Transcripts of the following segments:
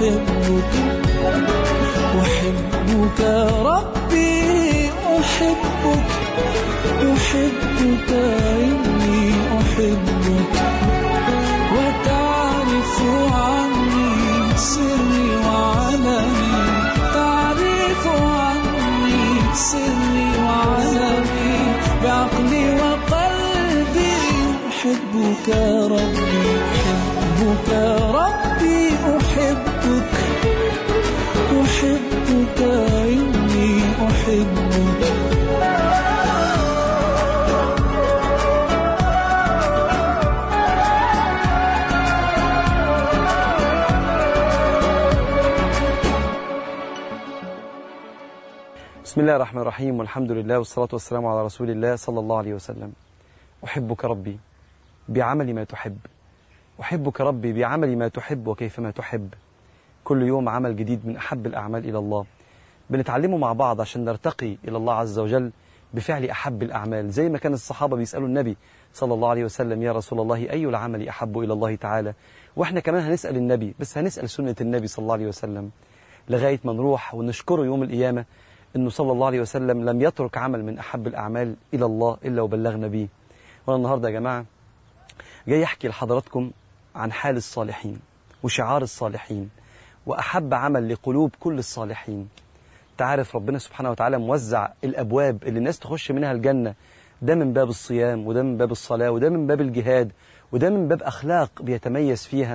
أحبك أحبك ربي أحبك أحبك إني أحبك وتعرف عني سري وعلمي تعرف عني سري وعلمي بعقلي وقلبي أحبك ربي أحبك ربي أحبك أحبك إني أحبك بسم الله الرحمن الرحيم والحمد لله والصلاة والسلام على رسول الله صلى الله عليه وسلم أحبك ربي بعمل ما تحب أحبك ربي بعمل ما تحب وكيفما تحب كل يوم عمل جديد من أحب الأعمال إلى الله بنتعلمه مع بعض عشان نرتقي إلى الله عز وجل بفعل أحب الأعمال زي ما كان الصحابة بيسألوا النبي صلى الله عليه وسلم يا رسول الله أي العمل أحب إلى الله تعالى وإحنا كمان هنسأل النبي بس هنسأل سنة النبي صلى الله عليه وسلم لغاية ما نروح ونشكره يوم القيامة أنه صلى الله عليه وسلم لم يترك عمل من أحب الأعمال إلى الله إلا وبلغنا به وأنا النهاردة يا جماعة جاي أحكي لحضراتكم عن حال الصالحين وشعار الصالحين وأحب عمل لقلوب كل الصالحين تعرف ربنا سبحانه وتعالى موزع الأبواب اللي الناس تخش منها الجنة ده من باب الصيام وده من باب الصلاة وده من باب الجهاد وده من باب أخلاق بيتميز فيها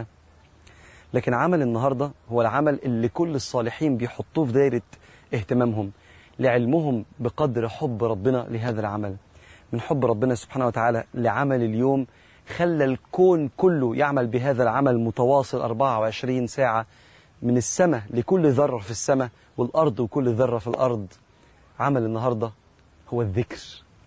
لكن عمل النهاردة هو العمل اللي كل الصالحين بيحطوه في دايرة اهتمامهم لعلمهم بقدر حب ربنا لهذا العمل من حب ربنا سبحانه وتعالى لعمل اليوم خلى الكون كله يعمل بهذا العمل متواصل 24 ساعة من السماء لكل ذرة في السماء والأرض وكل ذرة في الأرض عمل النهاردة هو الذكر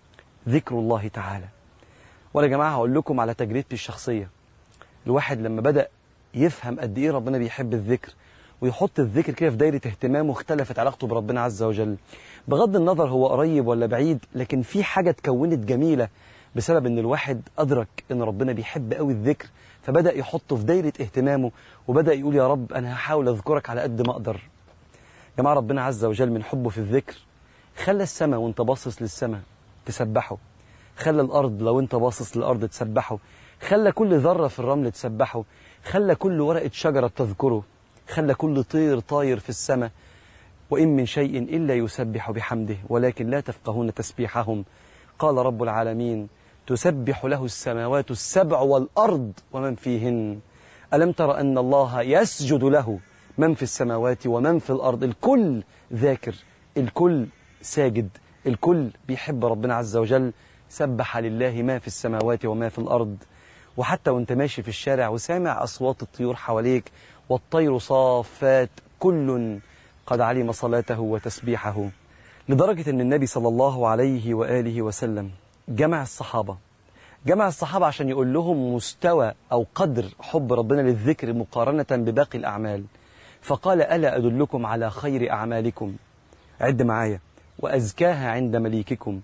ذكر الله تعالى وأنا يا جماعة هقول لكم على تجربتي الشخصية الواحد لما بدأ يفهم قد إيه ربنا بيحب الذكر ويحط الذكر كده في دايرة اهتمامه اختلفت علاقته بربنا عز وجل بغض النظر هو قريب ولا بعيد لكن في حاجة اتكونت جميلة بسبب ان الواحد أدرك ان ربنا بيحب قوي الذكر فبدأ يحطه في دايرة اهتمامه وبدأ يقول يا رب أنا هحاول أذكرك على قد ما أقدر جماعة ربنا عز وجل من حبه في الذكر خلى السماء وانت باصص للسماء تسبحه خلى الأرض لو انت باصص للأرض تسبحه خلى كل ذرة في الرمل تسبحه خلى كل ورقة شجرة تذكره خلى كل طير طاير في السماء وإن من شيء إلا يسبح بحمده ولكن لا تفقهون تسبيحهم قال رب العالمين تسبح له السماوات السبع والأرض ومن فيهن ألم تر أن الله يسجد له من في السماوات ومن في الأرض الكل ذاكر الكل ساجد الكل بيحب ربنا عز وجل سبح لله ما في السماوات وما في الأرض وحتى وانت ماشي في الشارع وسامع أصوات الطيور حواليك والطير صافات كل قد علم صلاته وتسبيحه لدرجة أن النبي صلى الله عليه وآله وسلم جمع الصحابة جمع الصحابة عشان يقول لهم مستوى أو قدر حب ربنا للذكر مقارنة بباقي الأعمال فقال ألا أدلكم على خير أعمالكم عد معايا وأزكاها عند مليككم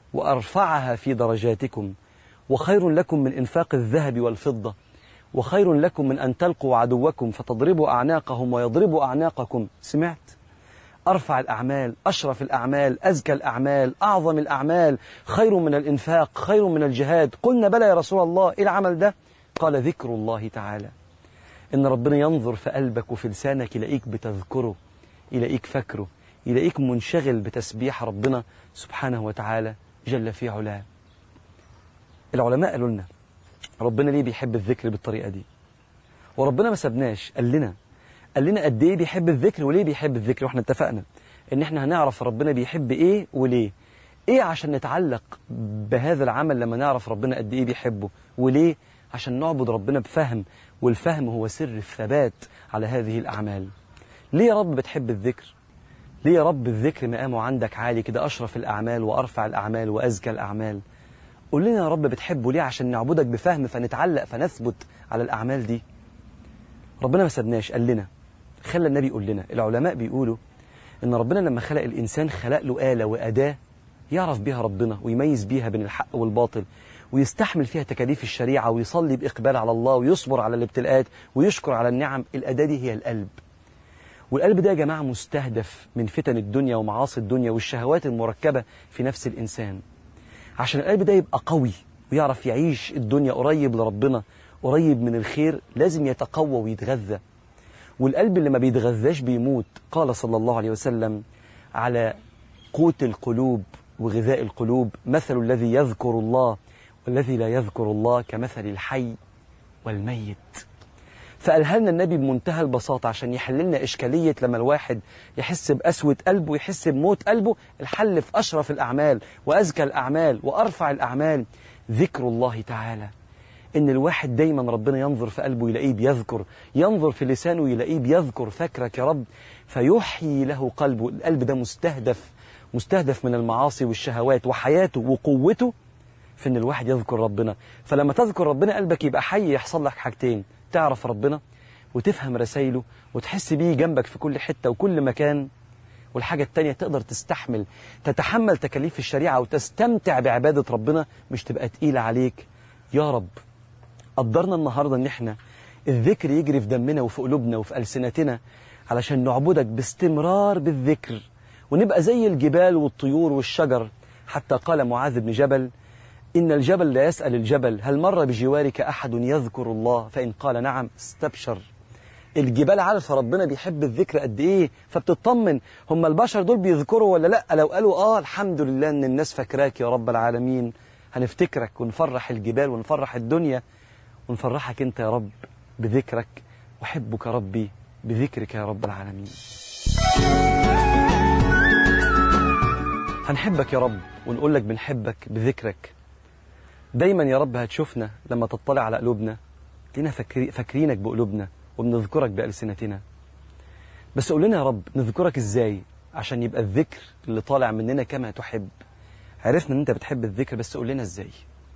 وأرفعها في درجاتكم وخير لكم من إنفاق الذهب والفضة وخير لكم من أن تلقوا عدوكم فتضربوا أعناقهم ويضربوا أعناقكم سمعت أرفع الأعمال أشرف الأعمال أزكى الأعمال أعظم الأعمال خير من الإنفاق خير من الجهاد قلنا بلى يا رسول الله إيه العمل ده قال ذكر الله تعالى إن ربنا ينظر في قلبك وفي لسانك يلاقيك بتذكره يلاقيك فاكره يلاقيك منشغل بتسبيح ربنا سبحانه وتعالى جل في علاه العلماء قالوا لنا ربنا ليه بيحب الذكر بالطريقة دي وربنا ما سبناش قال لنا قال لنا قد ايه بيحب الذكر وليه بيحب الذكر واحنا اتفقنا ان احنا هنعرف ربنا بيحب ايه وليه ايه عشان نتعلق بهذا العمل لما نعرف ربنا قد ايه بيحبه وليه عشان نعبد ربنا بفهم والفهم هو سر الثبات على هذه الأعمال ليه يا رب بتحب الذكر ليه يا رب الذكر مقامه عندك عالي كده أشرف الأعمال وأرفع الأعمال وأزكى الأعمال قول لنا يا رب بتحبه ليه عشان نعبدك بفهم فنتعلق فنثبت على الأعمال دي ربنا ما سبناش قال لنا خلى النبي يقول لنا العلماء بيقولوا إن ربنا لما خلق الإنسان خلق له آلة وأداة يعرف بيها ربنا ويميز بيها بين الحق والباطل ويستحمل فيها تكاليف الشريعة ويصلي بإقبال على الله ويصبر على الابتلاءات ويشكر على النعم الأداة دي هي القلب والقلب ده يا جماعة مستهدف من فتن الدنيا ومعاصي الدنيا والشهوات المركبة في نفس الإنسان عشان القلب ده يبقى قوي ويعرف يعيش الدنيا قريب لربنا قريب من الخير لازم يتقوى ويتغذى والقلب اللي ما بيتغذاش بيموت قال صلى الله عليه وسلم على قوت القلوب وغذاء القلوب مثل الذي يذكر الله والذي لا يذكر الله كمثل الحي والميت فقالها لنا النبي بمنتهى البساطة عشان يحل لنا إشكالية لما الواحد يحس بقسوة قلبه ويحس بموت قلبه الحل في أشرف الأعمال وأزكى الأعمال وأرفع الأعمال ذكر الله تعالى إن الواحد دايما ربنا ينظر في قلبه يلاقيه بيذكر ينظر في لسانه يلاقيه بيذكر فاكرك يا رب فيحيي له قلبه القلب ده مستهدف مستهدف من المعاصي والشهوات وحياته وقوته في ان الواحد يذكر ربنا فلما تذكر ربنا قلبك يبقى حي يحصل لك حاجتين تعرف ربنا وتفهم رسائله وتحس بيه جنبك في كل حتة وكل مكان والحاجة التانية تقدر تستحمل تتحمل تكاليف الشريعة وتستمتع بعبادة ربنا مش تبقى تقيلة عليك يا رب قدرنا النهاردة ان احنا الذكر يجري في دمنا وفي قلوبنا وفي ألسنتنا علشان نعبدك باستمرار بالذكر ونبقى زي الجبال والطيور والشجر حتى قال معاذ بن جبل إن الجبل لا يسأل الجبل هل مر بجوارك أحد يذكر الله فإن قال نعم استبشر الجبال عارفة ربنا بيحب الذكر قد إيه فبتطمن هم البشر دول بيذكروا ولا لأ لو قالوا آه الحمد لله إن الناس فاكراك يا رب العالمين هنفتكرك ونفرح الجبال ونفرح الدنيا ونفرحك أنت يا رب بذكرك وحبك ربي بذكرك يا رب العالمين هنحبك يا رب ونقول لك بنحبك بذكرك دايما يا رب هتشوفنا لما تطلع على قلوبنا تلاقينا فاكري فاكرينك بقلوبنا وبنذكرك بألسنتنا بس قول لنا يا رب نذكرك ازاي عشان يبقى الذكر اللي طالع مننا كما تحب عرفنا ان انت بتحب الذكر بس قول لنا ازاي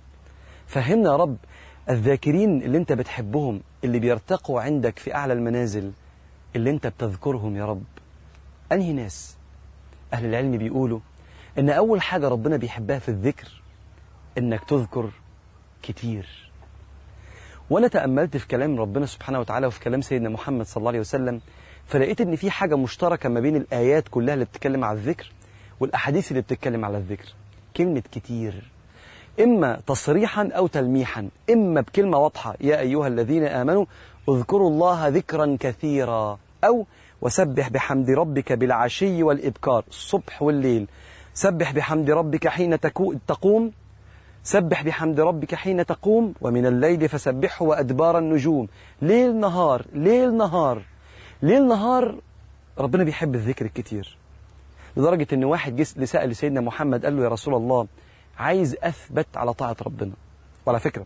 فهمنا يا رب الذاكرين اللي انت بتحبهم اللي بيرتقوا عندك في اعلى المنازل اللي انت بتذكرهم يا رب انهي ناس اهل العلم بيقولوا ان اول حاجة ربنا بيحبها في الذكر انك تذكر كتير وانا تأملت في كلام ربنا سبحانه وتعالى وفي كلام سيدنا محمد صلى الله عليه وسلم فلقيت ان في حاجة مشتركة ما بين الآيات كلها اللي بتتكلم على الذكر والأحاديث اللي بتتكلم على الذكر كلمة كتير إما تصريحا أو تلميحا إما بكلمة واضحة يا أيها الذين آمنوا اذكروا الله ذكرا كثيرا أو وسبح بحمد ربك بالعشي والإبكار الصبح والليل سبح بحمد ربك حين تكو- تقوم سبح بحمد ربك حين تقوم ومن الليل فسبحه وأدبار النجوم ليل نهار ليل نهار ليل نهار ربنا بيحب الذكر الكتير لدرجة ان واحد جه لسأل لسيدنا محمد قال له يا رسول الله عايز أثبت على طاعة ربنا وعلى فكرة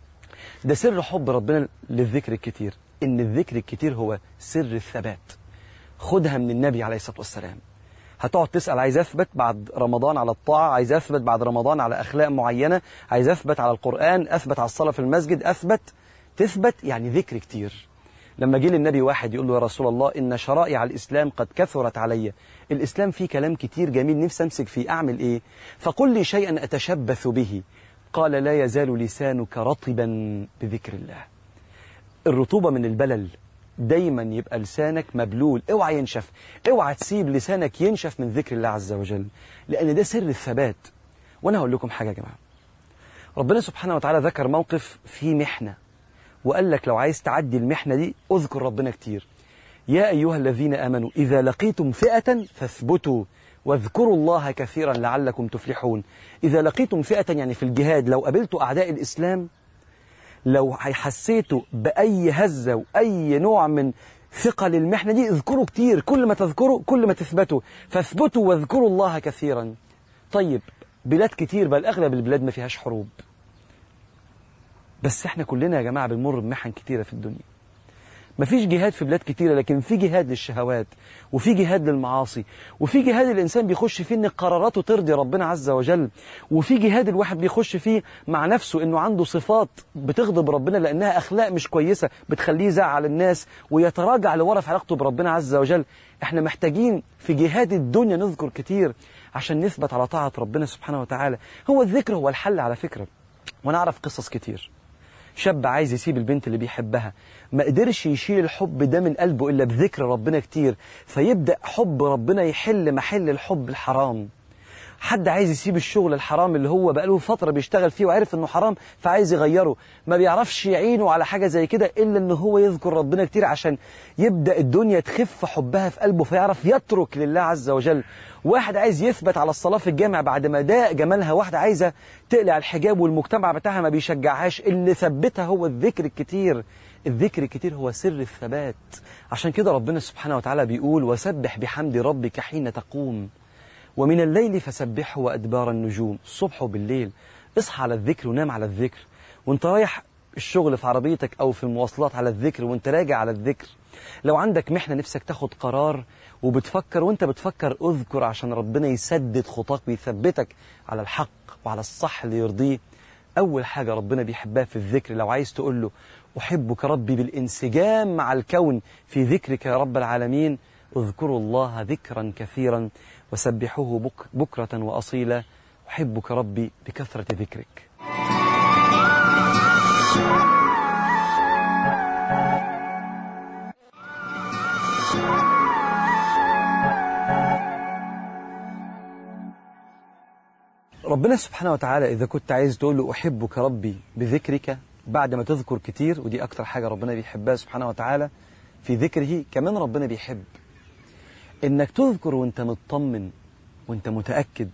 ده سر حب ربنا للذكر الكتير ان الذكر الكتير هو سر الثبات خدها من النبي عليه الصلاة والسلام هتقعد تسأل عايز أثبت بعد رمضان على الطاعة عايز أثبت بعد رمضان على أخلاق معينة عايز أثبت على القرآن أثبت على الصلاة في المسجد أثبت تثبت يعني ذكر كتير لما جه للنبي واحد يقول له يا رسول الله إن شرائع الإسلام قد كثرت علي الإسلام فيه كلام كتير جميل نفسي أمسك فيه أعمل إيه فقل لي شيئا أتشبث به قال لا يزال لسانك رطبا بذكر الله الرطوبة من البلل دايما يبقى لسانك مبلول اوعى ينشف اوعى تسيب لسانك ينشف من ذكر الله عز وجل لأن ده سر الثبات وأنا هقول لكم حاجة يا جماعة ربنا سبحانه وتعالى ذكر موقف فيه محنة وقال لك لو عايز تعدي المحنة دي اذكر ربنا كتير يا أيها الذين آمنوا إذا لقيتم فئة فاثبتوا واذكروا الله كثيرا لعلكم تفلحون إذا لقيتم فئة يعني في الجهاد لو قابلتوا أعداء الإسلام لو حسيتوا بأي هزة وأي نوع من ثقل المحنة دي اذكروا كتير كل ما تذكروا كل ما تثبتوا فاثبتوا واذكروا الله كثيرا طيب بلاد كتير بل أغلب البلاد ما فيهاش حروب بس احنا كلنا يا جماعة بنمر بمحن كتيرة في الدنيا مفيش جهاد في بلاد كتيرة لكن في جهاد للشهوات وفي جهاد للمعاصي وفي جهاد الإنسان بيخش فيه إن قراراته ترضي ربنا عز وجل وفي جهاد الواحد بيخش فيه مع نفسه إنه عنده صفات بتغضب ربنا لأنها أخلاق مش كويسة بتخليه يزعل الناس ويتراجع لورا في علاقته بربنا عز وجل احنا محتاجين في جهاد الدنيا نذكر كتير عشان نثبت على طاعة ربنا سبحانه وتعالى هو الذكر هو الحل على فكرة وأنا أعرف قصص كتير شاب عايز يسيب البنت اللي بيحبها ما قدرش يشيل الحب ده من قلبه إلا بذكر ربنا كتير فيبدأ حب ربنا يحل محل الحب الحرام حد عايز يسيب الشغل الحرام اللي هو بقاله فترة بيشتغل فيه وعارف انه حرام فعايز يغيره ما بيعرفش يعينه على حاجة زي كده الا ان هو يذكر ربنا كتير عشان يبدأ الدنيا تخف حبها في قلبه فيعرف يترك لله عز وجل واحد عايز يثبت على الصلاة في الجامع بعد ما داق جمالها واحدة عايزة تقلع الحجاب والمجتمع بتاعها ما بيشجعهاش اللي ثبتها هو الذكر الكتير الذكر الكتير هو سر الثبات عشان كده ربنا سبحانه وتعالى بيقول وسبح بحمد ربك حين تقوم ومن الليل فسبحه وأدبار النجوم الصبح وبالليل اصحى على الذكر ونام على الذكر وانت رايح الشغل في عربيتك أو في المواصلات على الذكر وانت راجع على الذكر لو عندك محنة نفسك تاخد قرار وبتفكر وانت بتفكر اذكر عشان ربنا يسدد خطاك ويثبتك على الحق وعلى الصح اللي يرضيه أول حاجة ربنا بيحبها في الذكر لو عايز تقول له أحبك ربي بالانسجام مع الكون في ذكرك يا رب العالمين اذكروا الله ذكرا كثيرا وسبحوه بك بكرة وأصيلا أحبك ربي بكثرة ذكرك ربنا سبحانه وتعالى إذا كنت عايز تقول له أحبك ربي بذكرك بعد ما تذكر كتير ودي أكتر حاجة ربنا بيحبها سبحانه وتعالى في ذكره كمان ربنا بيحب إنك تذكر وانت مطمن وانت متأكد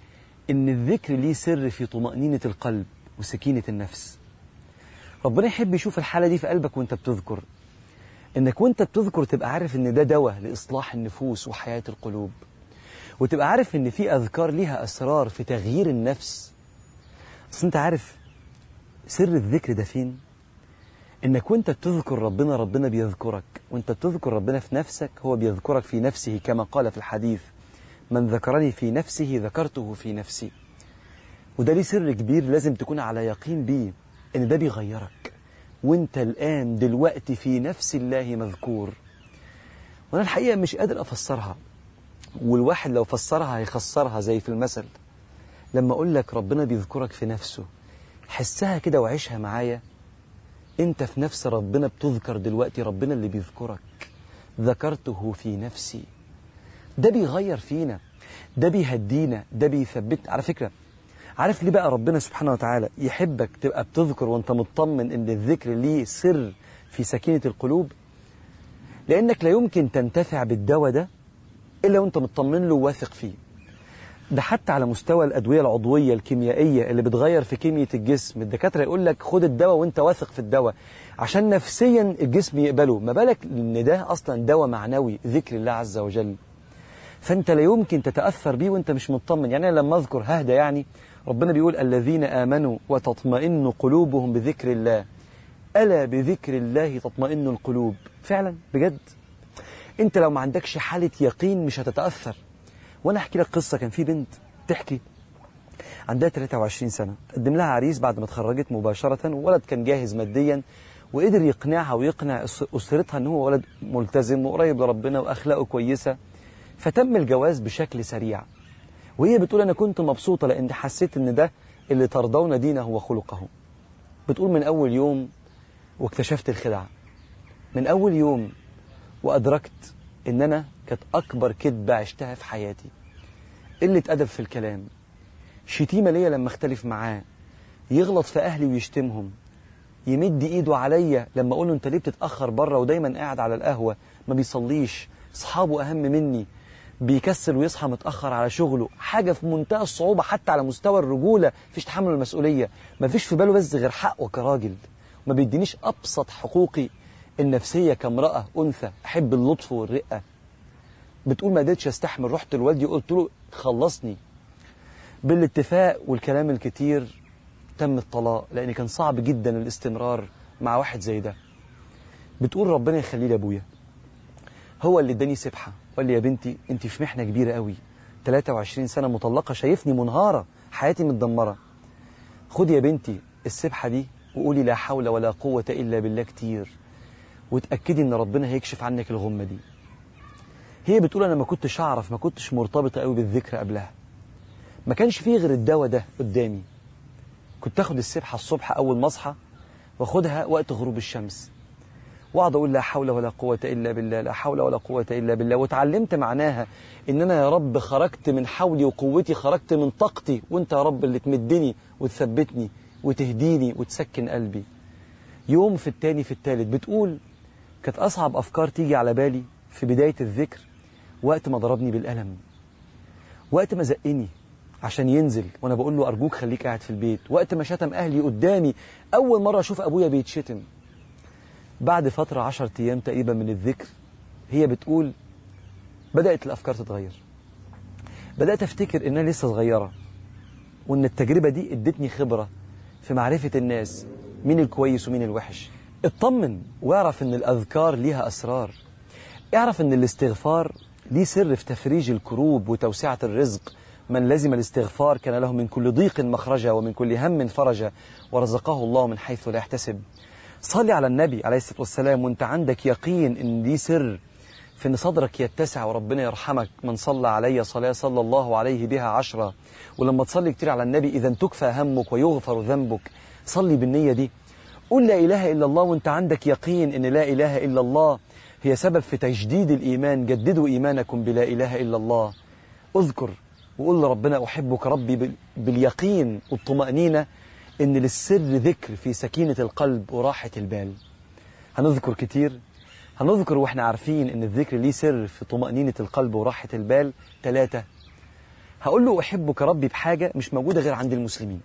إن الذكر ليه سر في طمأنينة القلب وسكينة النفس ربنا يحب يشوف الحالة دي في قلبك وانت بتذكر إنك وانت بتذكر تبقى عارف إن ده دواء لإصلاح النفوس وحياة القلوب وتبقى عارف إن في أذكار ليها أسرار في تغيير النفس أصل أنت عارف سر الذكر ده فين؟ إنك وانت بتذكر ربنا ربنا بيذكرك وانت بتذكر ربنا في نفسك هو بيذكرك في نفسه كما قال في الحديث من ذكرني في نفسه ذكرته في نفسي وده ليه سر كبير لازم تكون على يقين بيه ان ده بيغيرك وانت الآن دلوقتي في نفس الله مذكور وانا الحقيقة مش قادر افسرها والواحد لو فسرها هيخسرها زي في المثل لما اقول لك ربنا بيذكرك في نفسه حسها كده وعيشها معايا انت في نفس ربنا بتذكر دلوقتي ربنا اللي بيذكرك ذكرته في نفسي ده بيغير فينا ده بيهدينا ده بيثبتنا على فكرة عارف ليه بقى ربنا سبحانه وتعالى يحبك تبقى بتذكر وانت مطمن ان الذكر ليه سر في سكينة القلوب لانك لا يمكن تنتفع بالدواء ده الا وانت مطمن له وواثق فيه ده حتى على مستوى الأدوية العضوية الكيميائية اللي بتغير في كيمياء الجسم الدكاترة يقول لك خد الدواء وانت واثق في الدواء عشان نفسيا الجسم يقبله ما بالك ان ده أصلا دواء معنوي ذكر الله عز وجل فانت لا يمكن تتأثر بيه وانت مش مطمن يعني أنا لما أذكر ههدى يعني ربنا بيقول الذين آمنوا وتطمئن قلوبهم بذكر الله ألا بذكر الله تطمئن القلوب فعلا بجد انت لو ما عندكش حالة يقين مش هتتأثر وانا احكي لك قصة كان في بنت تحكي عندها 23 سنة قدم لها عريس بعد ما اتخرجت مباشرة وولد كان جاهز ماديا وقدر يقنعها ويقنع أسرتها ان هو ولد ملتزم وقريب لربنا واخلاقه كويسة فتم الجواز بشكل سريع وهي بتقول انا كنت مبسوطة لان حسيت ان ده اللي ترضون دينه وخلقه بتقول من اول يوم واكتشفت الخدعة من اول يوم وادركت ان انا كانت اكبر كذبة عشتها في حياتي قلة ادب في الكلام شتيمة ليا لما اختلف معاه يغلط في اهلي ويشتمهم يمد ايده عليا لما اقول له انت ليه بتتاخر بره ودايما قاعد على القهوه ما بيصليش اصحابه اهم مني بيكسل ويصحى متاخر على شغله حاجه في منتهى الصعوبه حتى على مستوى الرجوله مفيش تحمل المسؤوليه مفيش في باله بس غير حقه كراجل ما بيدينيش ابسط حقوقي النفسيه كامراه انثى احب اللطف والرقه بتقول ما قدرتش استحمل رحت لوالدي وقلت له خلصني بالاتفاق والكلام الكتير تم الطلاق لان كان صعب جدا الاستمرار مع واحد زي ده بتقول ربنا يخليه لابويا هو اللي اداني سبحه وقال لي يا بنتي انت في محنه كبيره قوي 23 سنه مطلقه شايفني منهاره حياتي متدمره خدي يا بنتي السبحه دي وقولي لا حول ولا قوه الا بالله كتير وتاكدي ان ربنا هيكشف عنك الغمه دي هي بتقول انا ما كنتش اعرف ما كنتش مرتبطه قوي بالذكر قبلها ما كانش فيه غير الدواء ده قدامي كنت اخد السبحه الصبح اول ما اصحى واخدها وقت غروب الشمس واقعد اقول لا حول ولا قوه الا بالله لا حول ولا قوه الا بالله واتعلمت معناها ان انا يا رب خرجت من حولي وقوتي خرجت من طاقتي وانت يا رب اللي تمدني وتثبتني وتهديني وتسكن قلبي يوم في التاني في التالت بتقول كانت اصعب افكار تيجي على بالي في بدايه الذكر وقت ما ضربني بالقلم وقت ما زقني عشان ينزل وانا بقول له ارجوك خليك قاعد في البيت وقت ما شتم اهلي قدامي اول مره اشوف ابويا بيتشتم بعد فتره عشر ايام تقريبا من الذكر هي بتقول بدات الافكار تتغير بدات افتكر انها لسه صغيره وان التجربه دي ادتني خبره في معرفه الناس مين الكويس ومين الوحش اطمن واعرف ان الاذكار ليها اسرار اعرف ان الاستغفار ليه سر في تفريج الكروب وتوسعه الرزق من لزم الاستغفار كان له من كل ضيق مخرجا ومن كل هم فرجا ورزقه الله من حيث لا يحتسب صلي على النبي عليه الصلاة والسلام وانت عندك يقين ان دي سر في ان صدرك يتسع وربنا يرحمك من صلى علي صلاة صلى الله عليه بها عشرة ولما تصلي كتير على النبي إذا تكفى همك ويغفر ذنبك صلي بالنية دي قل لا إله إلا الله وانت عندك يقين ان لا إله إلا الله هي سبب في تجديد الإيمان جددوا إيمانكم بلا إله إلا الله اذكر وقول لربنا أحبك ربي بال- باليقين والطمأنينة إن للسر ذكر في سكينة القلب وراحة البال هنذكر كتير هنذكر وإحنا عارفين إن الذكر ليه سر في طمأنينة القلب وراحة البال ثلاثة هقول له أحبك ربي بحاجة مش موجودة غير عند المسلمين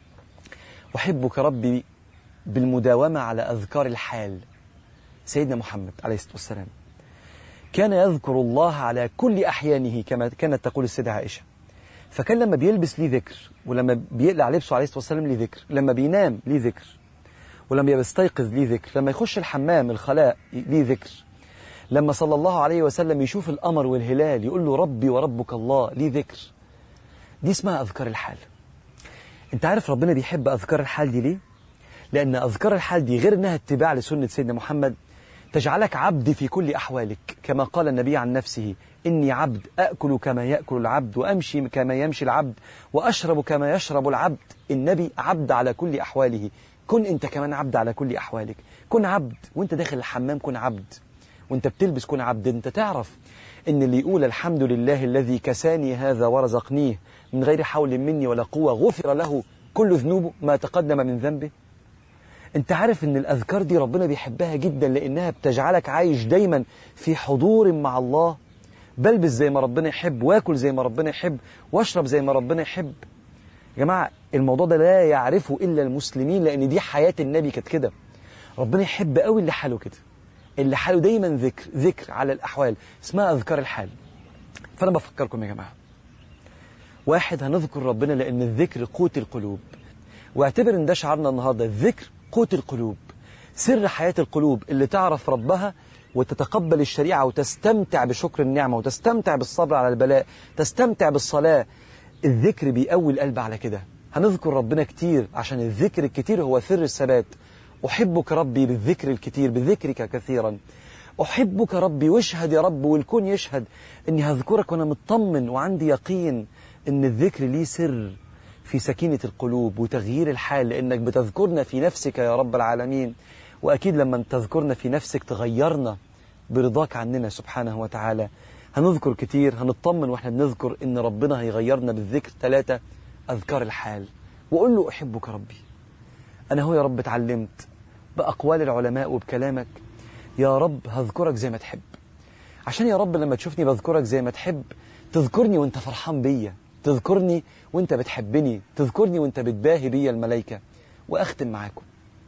أحبك ربي بالمداومة على أذكار الحال سيدنا محمد عليه الصلاة والسلام كان يذكر الله على كل أحيانه كما كانت تقول السيدة عائشة فكان لما بيلبس ليه ذكر ولما بيقلع لبسه عليه الصلاة والسلام ليه ذكر لما بينام ليه ذكر ولما يستيقظ ليه ذكر لما يخش الحمام الخلاء ليه ذكر لما صلى الله عليه وسلم يشوف القمر والهلال يقول له ربي وربك الله ليه ذكر دي اسمها أذكار الحال انت عارف ربنا بيحب أذكار الحال دي ليه لأن أذكار الحال دي غير أنها اتباع لسنة سيدنا محمد تجعلك عبد في كل أحوالك كما قال النبي عن نفسه إني عبد أكل كما يأكل العبد وأمشي كما يمشي العبد وأشرب كما يشرب العبد النبي عبد على كل أحواله كن أنت كمان عبد على كل أحوالك كن عبد وأنت داخل الحمام كن عبد وأنت بتلبس كن عبد أنت تعرف إن اللي يقول الحمد لله الذي كساني هذا ورزقنيه من غير حول مني ولا قوة غفر له كل ذنوبه ما تقدم من ذنبه انت عارف ان الاذكار دي ربنا بيحبها جدا لانها بتجعلك عايش دايما في حضور مع الله بلبس زي ما ربنا يحب واكل زي ما ربنا يحب واشرب زي ما ربنا يحب يا جماعه الموضوع ده لا يعرفه الا المسلمين لان دي حياه النبي كانت كده ربنا يحب قوي اللي حاله كده اللي حاله دايما ذكر ذكر على الاحوال اسمها اذكار الحال فانا بفكركم يا جماعه واحد هنذكر ربنا لان الذكر قوت القلوب واعتبر ان ده شعارنا النهارده الذكر قوت القلوب سر حياة القلوب اللي تعرف ربها وتتقبل الشريعة وتستمتع بشكر النعمة وتستمتع بالصبر على البلاء تستمتع بالصلاة الذكر بيقوي القلب على كده هنذكر ربنا كتير عشان الذكر الكتير هو سر الثبات أحبك ربي بالذكر الكتير بذكرك كثيرا أحبك ربي واشهد يا رب والكون يشهد إني هذكرك وأنا مطمن وعندي يقين إن الذكر ليه سر في سكينة القلوب وتغيير الحال لأنك بتذكرنا في نفسك يا رب العالمين وأكيد لما تذكرنا في نفسك تغيرنا برضاك عننا سبحانه وتعالى هنذكر كتير هنطمن واحنا بنذكر ان ربنا هيغيرنا بالذكر ثلاثة أذكار الحال وقول له أحبك ربي أنا هو يا رب اتعلمت بأقوال العلماء وبكلامك يا رب هذكرك زي ما تحب عشان يا رب لما تشوفني بذكرك زي ما تحب تذكرني وانت فرحان بيا تذكرني وانت بتحبني تذكرني وانت بتباهي بيا الملائكة وأختم معاكم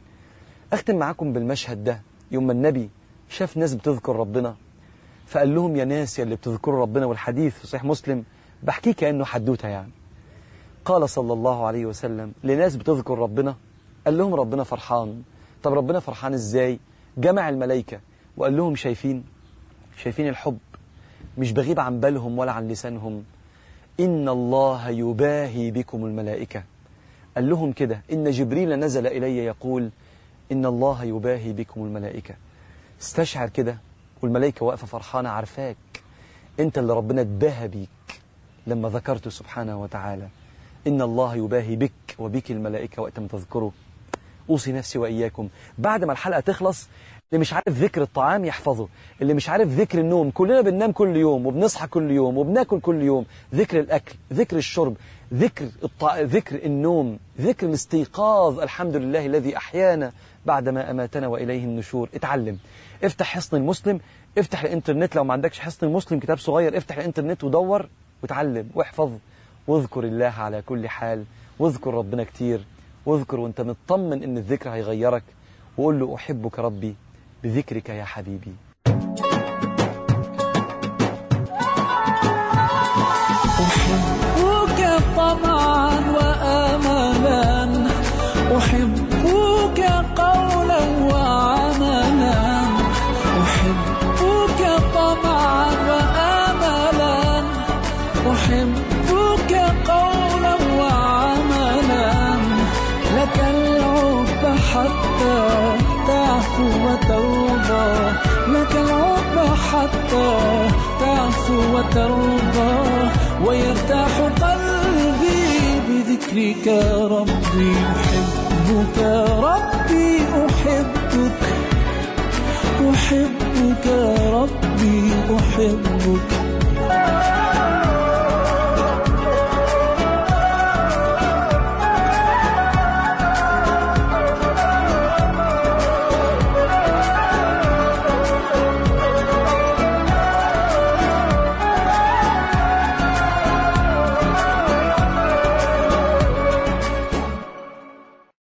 أختم معاكم بالمشهد ده يوم ما النبي شاف ناس بتذكر ربنا فقال لهم يا ناس يا اللي بتذكروا ربنا والحديث في صحيح مسلم بحكيه كأنه حدوته يعني قال صلى الله عليه وسلم لناس بتذكر ربنا قال لهم ربنا فرحان طب ربنا فرحان ازاي جمع الملائكة وقال لهم شايفين شايفين الحب مش بغيب عن بالهم ولا عن لسانهم إن الله يباهي بكم الملائكة قال لهم كده إن جبريل نزل إلي يقول إن الله يباهي بكم الملائكة استشعر كده والملائكة واقفة فرحانة عارفاك أنت اللي ربنا اتباهى بيك لما ذكرته سبحانه وتعالى إن الله يباهي بك وبك الملائكة وقت ما تذكره أوصي نفسي وإياكم بعد ما الحلقة تخلص اللي مش عارف ذكر الطعام يحفظه اللي مش عارف ذكر النوم كلنا بننام كل يوم وبنصحى كل يوم وبناكل كل يوم ذكر الأكل ذكر الشرب ذكر الطع... ذكر النوم ذكر الاستيقاظ الحمد لله الذي أحيانا بعدما أماتنا وإليه النشور اتعلم افتح حصن المسلم افتح الانترنت لو ما عندكش حصن المسلم كتاب صغير افتح الانترنت ودور وتعلم واحفظ واذكر الله على كل حال واذكر ربنا كتير واذكر وانت مطمن ان الذكر هيغيرك وقول له أحبك ربي بذكرك يا حبيبي أحبك طمعا وآملا أحبك قولا وعملا أحبك طمعا وآملا أحبك قولا وعملا لك العب حتى تعفو وترضى لك العب حتى تعفو وترضى ويرتاح قلبي بذكرك ربي أحبك ربي أحبك أحبك ربي أحبك